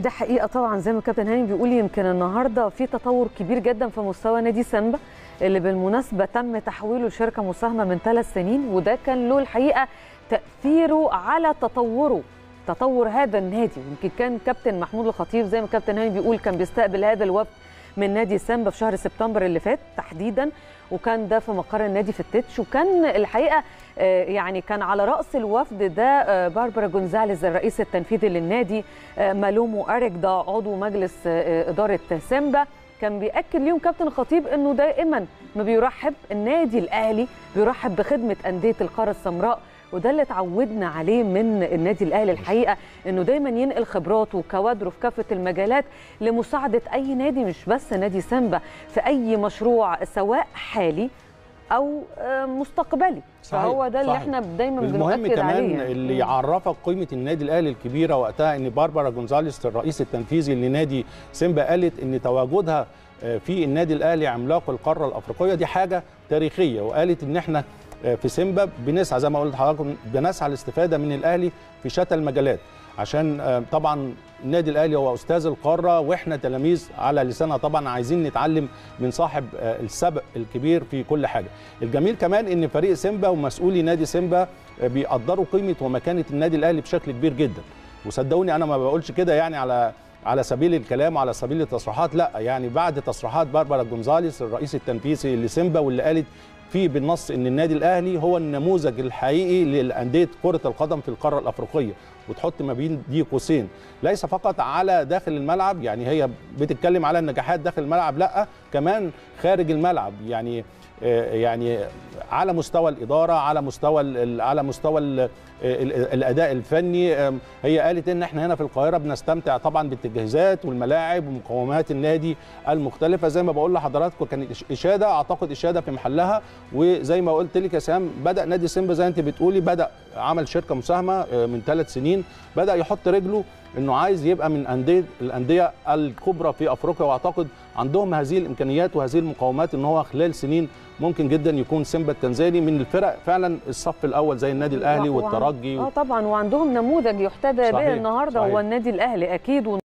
ده حقيقه طبعا زي ما كابتن هاني بيقول يمكن النهارده في تطور كبير جدا في مستوى نادي سامبا اللي بالمناسبه تم تحويله لشركه مساهمه من ثلاث سنين وده كان له الحقيقه تاثيره على تطوره تطور هذا النادي يمكن كان كابتن محمود الخطيب زي ما كابتن هاني بيقول كان بيستقبل هذا الوفد من نادي سامبا في شهر سبتمبر اللي فات تحديدا وكان ده في مقر النادي في التتش وكان الحقيقه يعني كان على راس الوفد ده باربرا جونزاليز الرئيس التنفيذي للنادي مالومو اريك ده عضو مجلس اداره سامبا كان بياكد ليهم كابتن الخطيب انه دائما ما بيرحب النادي الاهلي بيرحب بخدمه انديه القاره السمراء وده اللي اتعودنا عليه من النادي الاهلي الحقيقه انه دايما ينقل خبراته وكوادره في كافه المجالات لمساعده اي نادي مش بس نادي سامبا في اي مشروع سواء حالي او مستقبلي صحيح فهو ده اللي صحيح. احنا دايما المهم بنؤكد كمان عليه اللي يعرفك قيمه النادي الاهلي الكبيره وقتها ان باربرا جونزاليس الرئيس التنفيذي لنادي سيمبا قالت ان تواجدها في النادي الاهلي عملاق القاره الافريقيه دي حاجه تاريخيه وقالت ان احنا في سيمبا بنسعى زي ما قلت لحضراتكم بنسعى للاستفاده من الاهلي في شتى المجالات عشان طبعا النادي الاهلي هو استاذ القاره واحنا تلاميذ على لسانها طبعا عايزين نتعلم من صاحب السبق الكبير في كل حاجه الجميل كمان ان فريق سيمبا ومسؤولي نادي سيمبا بيقدروا قيمه ومكانه النادي الاهلي بشكل كبير جدا وصدقوني انا ما بقولش كده يعني على على سبيل الكلام وعلى سبيل التصريحات لا يعني بعد تصريحات باربرا جونزاليس الرئيس التنفيذي لسيمبا واللي قالت فيه بالنص ان النادي الاهلي هو النموذج الحقيقي لانديه كره القدم في القاره الافريقيه وتحط ما بين دي قوسين ليس فقط على داخل الملعب يعني هي بتتكلم على النجاحات داخل الملعب لا كمان خارج الملعب يعني يعني على مستوى الاداره على مستوى على مستوى الاداء الفني هي قالت ان احنا هنا في القاهره بنستمتع طبعا بالتجهيزات والملاعب ومقومات النادي المختلفه زي ما بقول لحضراتكم كانت اشاده اعتقد اشاده في محلها وزي ما قلت لك يا سام بدا نادي سيمبا زي انت بتقولي بدا عمل شركه مساهمه من ثلاث سنين بدا يحط رجله انه عايز يبقى من انديه الانديه الكبرى في افريقيا واعتقد عندهم هذه الامكانيات وهذه المقومات ان هو خلال سنين ممكن جدا يكون سيمبا التنزاني من الفرق فعلا الصف الاول زي النادي الاهلي والترجي اه طبعا وعندهم نموذج يحتذى به النهارده صحيح. هو النادي الاهلي اكيد